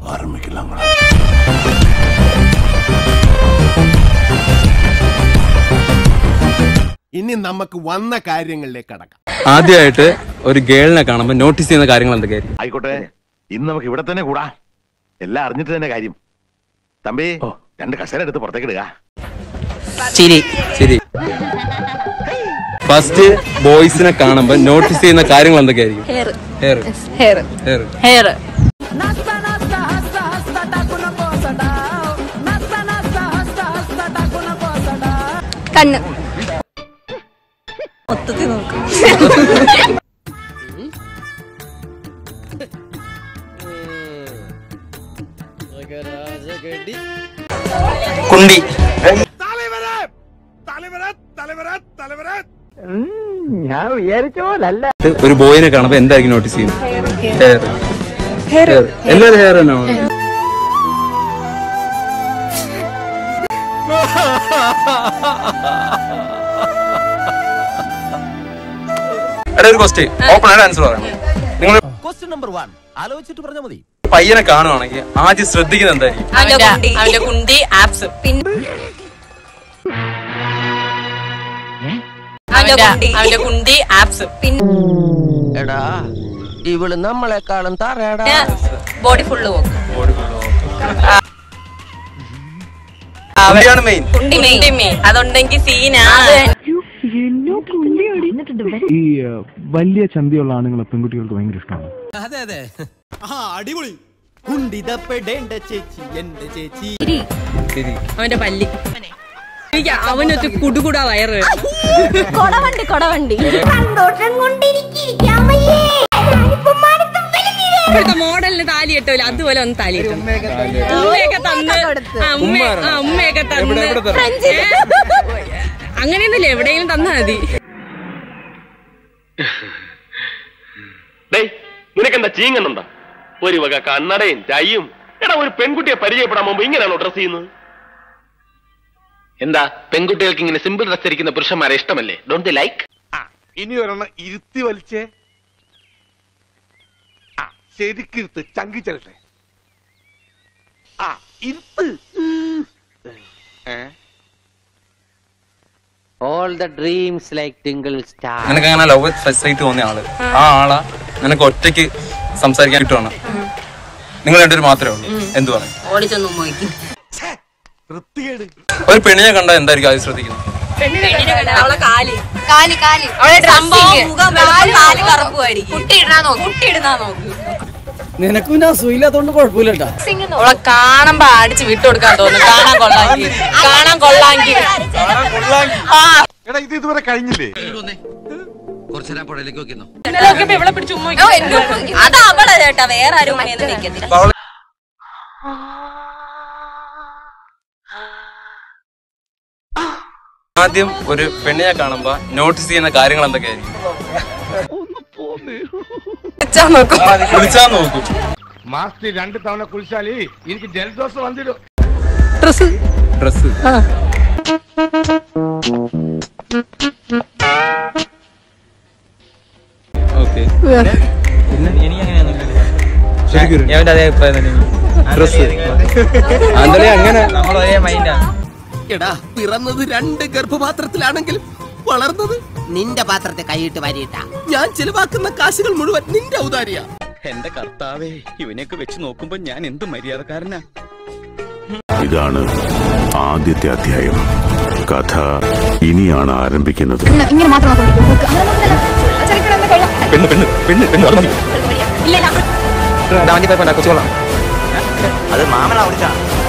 ஆரம்பிக்கலாங்களா ഇനി നമുക്ക് വന്ന കാര്യങ്ങളിലേക്ക് കടക്കാം ആദ്യമായിട്ട് ഒരു ഗേളിനെ കാണുമ്പോൾ നോട്ടീസ് ചെയ്യുന്ന കാര്യങ്ങൾ എന്തൊക്കെയായിരിക്കും ആയിക്കോട്ടെ ഇന്ന് നമുക്ക് ഇവിടെ തന്നെ കൂടാ എല്ലാം അറിഞ്ഞിട്ട് തന്നെ കാര്യം തമ്പി രണ്ട് കസേര എടുത്ത് പുറത്തേക്ക് ഇടുക ചിരി ശരി ഫസ്റ്റ് ബോയ്സിനെ കാണുമ്പോൾ നോട്ടീസ് ചെയ്യുന്ന കാര്യങ്ങൾ എന്തൊക്കെയായിരിക്കും hair hair hair hair hair കണ്ണ് മൊത്തത്തിൽ നോക്കും കുണ്ടി ഒരു ബോയിനെ കാണുമ്പോൾ എന്തായിരിക്കും നോട്ടീസ് ചെയ്യുന്നത് ഹെയർ ഹെയർ എല്ലാവരും ഹെയർ തന്നെ എടാ ഒരു ക്വസ്റ്റ്യൻ ഓപ്പൺ ആയിട്ട് ആൻസർ പറയണം നിങ്ങൾ ക്വസ്റ്റ്യൻ നമ്പർ വൺ ആലോചിച്ചിട്ട് പറഞ്ഞാൽ മതി പയ്യനെ കാണുവാണെങ്കിൽ ആദ്യം ശ്രദ്ധിക്കുന്നത് എന്തായിരിക്കും അവന്റെ അവന്റെ കുണ്ടി ആപ്സ് അവന്റെ അവന്റെ കുണ്ടി ആപ്സ് പിന്നെ എടാ ഇവള് നമ്മളെക്കാളും തറയടാ ബോഡി ഫുള്ള് നോക്കും കുണ്ടിയാണ് മെയിൻ കുണ്ടി മെയിൻ അതുണ്ടെങ്കിൽ സീനാ ഈ ഏഹ്, വലിയ ചന്തിയുള്ള ആണുങ്ങളെ പെൺകുട്ടികൾക്ക് ഭയങ്കര ഇഷ്ടമാണ് അതെ അതെ അടിപൊളി കുണ്ടിതപ്പെടേണ്ട ചേച്ചി എന്റെ ചേച്ചി ശരി അവന്റെ പല്ലി എനിക്ക് അവനൊരു കുടുകുടാ വയറ് കൊടവണ്ടി കൊടവണ്ടി സന്തോഷം കൊണ്ടിരിക്കാൻ വയ്യേ ഞാനിപ്പം മടുത്തും വലിഞ്ഞില്ലേ ഇപ്പോഴത്തെ മോഡലിന് താലി കിട്ടൂല അതുപോലെ ഒന്ന് താലി കിട്ടും ഉമ്മയൊക്കെ തന്ന് ആ, ഉമ്മ ആ ഉമ്മയൊക്കെ തന്ന് ഏ? അങ്ങനെയൊന്നുമില്ല എവിടെയെങ്കിലും തന്നാ മതി നിനക്കെന്താ ചീങ്ങുന്നുണ്ടോ ഒരു വക കണ്ണടയും ചയ്യും എടാ ഒരു പെൺകുട്ടിയെ പരിചയപ്പെടാൻ മുമ്പ് ഇങ്ങനെയാണോ ഡ്രസ് ചെയ്യുന്നത് എന്താ പെൺകുട്ടികൾക്ക് ഇങ്ങനെ സിമ്പിൾ ഡ്രസ് ധരിക്കുന്ന പുരുഷന്മാരെ ഇഷ്ടമല്ലേ ഡോണ്ട് ദി ലൈക്ക് ഇനി ഒരെണ്ണം ഇരുത്തി വലിച്ചേ ആ ശരിക്കിരുത്ത് ചങ്കി ചെല്ലട്ടെ ആ ഇരുത്ത് a all the dreams like twinkle star നിനക്ക് അങ്ങനെ ലവ് ഫസ്റ്റ് സൈറ്റ് തോന്നിയ ആള് ആ ആളാ നിനക്ക് ഒറ്റയ്ക്ക് സംസാരിക്കാൻ കിട്ടുവാണ് നിങ്ങൾ രണ്ടുപേരും മാത്രമേ ഉള്ളൂ എന്ത് പറയും ഓടിച്ചൊന്നും നോക്കി ഒരു പെണ്ണിനെ കണ്ടാൽ എന്തായിരിക്കും ആദ്യം ശ്രദ്ധിക്കുന്നത് അവളെ കാല് കാലി കാലി അവളെ സംഭവം മുഖം വെളുപ്പം കാല് കറുപ്പുമായിരിക്കും കുട്ടി ഇടാൻ നോക്കും കുട്ടി ഇടുന്നാ നോക്കും നിനക്കും പിന്നെ അസുഖമില്ലാത്തോണ്ട് കുഴപ്പമില്ലട്ടാ അവളെ കാണുമ്പോ അടിച്ച് വിട്ടുകൊടുക്കാൻ തോന്നുന്നു കാണാൻ കൊള്ളാങ്കി കാണാൻ കൊള്ളാങ്കി ആ എടാ ഇത് ഇതുവരെ കഴിഞ്ഞില്ലേ കുറച്ചേരാ പുഴയിലേക്ക് നോക്കിന്നോ ഇന്നലെ നോക്കിയപ്പോ ഇവളെ പിടിച്ച് ഉമ്മ വെക്കും. അത് അവളെ ചേട്ടാ വേറെ ആരും ഉമ്മയൊന്നും നിൽക്കത്തില്ല അപ്പൊ അവള് ആദ്യം ഒരു പെണ്ണിനെ കാണുമ്പോ നോട്ടീസ് ചെയ്യുന്ന കാര്യങ്ങൾ എന്തൊക്കെയായിരിക്കും വിളിച്ചാ നോക്കും മാസത്തിൽ രണ്ട് തവണ കുളിച്ചാലേ എനിക്ക് ജലദോഷം വന്നിടും ഡ്രസ് ഓക്കെ ഡ്രസ് അന്തലേ അങ്ങനെ എടാ പിറന്നത് രണ്ട് ഗർഭപാത്രത്തിലാണെങ്കിൽ വളർന്നത് നിന്റെ പാത്രത്തെ കൈയിട്ട് വരിയിട്ട ഞാൻ ചിലവാക്കുന്ന കാശുകൾ മുഴുവൻ നിന്റെ ഔദാര്യ എന്റെ കർത്താവേ ഇവനെയൊക്കെ വെച്ച് നോക്കുമ്പോ ഞാൻ എന്ത് മര്യാദക്കാരനാ ഇതാണ് ആദ്യത്തെ അധ്യായം കഥ ഇനിയാണ് ആരംഭിക്കുന്നത് ഇങ്ങനെ മാത്രം നോക്ക്. നോക്ക്. അങ്ങനെ നോക്കുന്നില്ല. ചലിക്കണം എന്ന് കൊള്ളാം. പെണ്ണ് പെണ്ണ് പെണ്ണ് പെണ്ണ് അത് മതി ഇല്ല, ഇല്ല. വണ്ടി പോയി കൊച്ചോളാം അത് മാമനാ വിളിച്ചാ